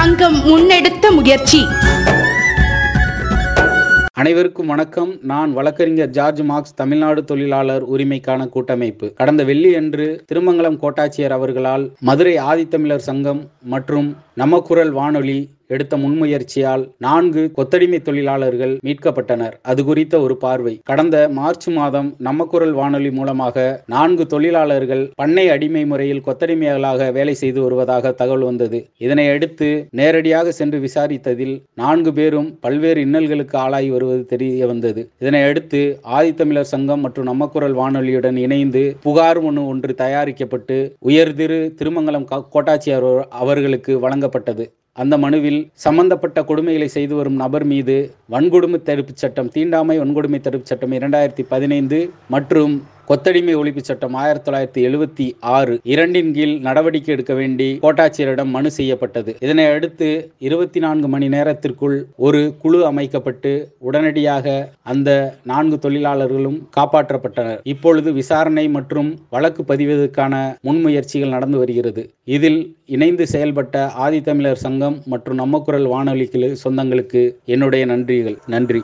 சங்கம் முன்னெடுத்த முயற்சி அனைவருக்கும் வணக்கம் நான் வழக்கறிஞர் ஜார்ஜ் மார்க்ஸ் தமிழ்நாடு தொழிலாளர் உரிமைக்கான கூட்டமைப்பு கடந்த வெள்ளியன்று திருமங்கலம் கோட்டாட்சியர் அவர்களால் மதுரை ஆதித்தமிழர் சங்கம் மற்றும் நம்ம குரல் வானொலி எடுத்த முன்முயற்சியால் நான்கு கொத்தடிமை தொழிலாளர்கள் மீட்கப்பட்டனர் அது குறித்த ஒரு பார்வை கடந்த மார்ச் மாதம் நம்ம குரல் வானொலி மூலமாக நான்கு தொழிலாளர்கள் பண்ணை அடிமை முறையில் கொத்தடிமைகளாக வேலை செய்து வருவதாக தகவல் வந்தது இதனை அடுத்து நேரடியாக சென்று விசாரித்ததில் நான்கு பேரும் பல்வேறு இன்னல்களுக்கு ஆளாகி வருவது தெரிய வந்தது இதனை அடுத்து ஆதித்தமிழர் சங்கம் மற்றும் நம்ம குரல் வானொலியுடன் இணைந்து புகார் மனு ஒன்று தயாரிக்கப்பட்டு உயர்திரு திருமங்கலம் கா- கோட்டாட்சியர் அவர்களுக்கு வழங்கப்பட்டது அந்த மனுவில் சம்பந்தப்பட்ட கொடுமைகளை செய்து வரும் நபர் மீது வன்கொடுமை தடுப்புச் சட்டம் தீண்டாமை வன்கொடுமை தடுப்புச் சட்டம் இரண்டாயிரத்தி பதினைந்து மற்றும் கொத்தடிமை ஒழிப்பு சட்டம் ஆயிரத்தி தொள்ளாயிரத்தி எழுபத்தி ஆறு இரண்டின் கீழ் நடவடிக்கை எடுக்க வேண்டி கோட்டாட்சியரிடம் மனு செய்யப்பட்டது இதனை அடுத்து இருபத்தி நான்கு மணி நேரத்திற்குள் ஒரு குழு அமைக்கப்பட்டு உடனடியாக அந்த நான்கு தொழிலாளர்களும் காப்பாற்றப்பட்டனர் இப்பொழுது விசாரணை மற்றும் வழக்கு பதிவதற்கான முன்முயற்சிகள் நடந்து வருகிறது இதில் இணைந்து செயல்பட்ட ஆதித்தமிழர் சங்கம் மற்றும் நம்ம குரல் வானொலிக்கு சொந்தங்களுக்கு என்னுடைய நன்றிகள் நன்றி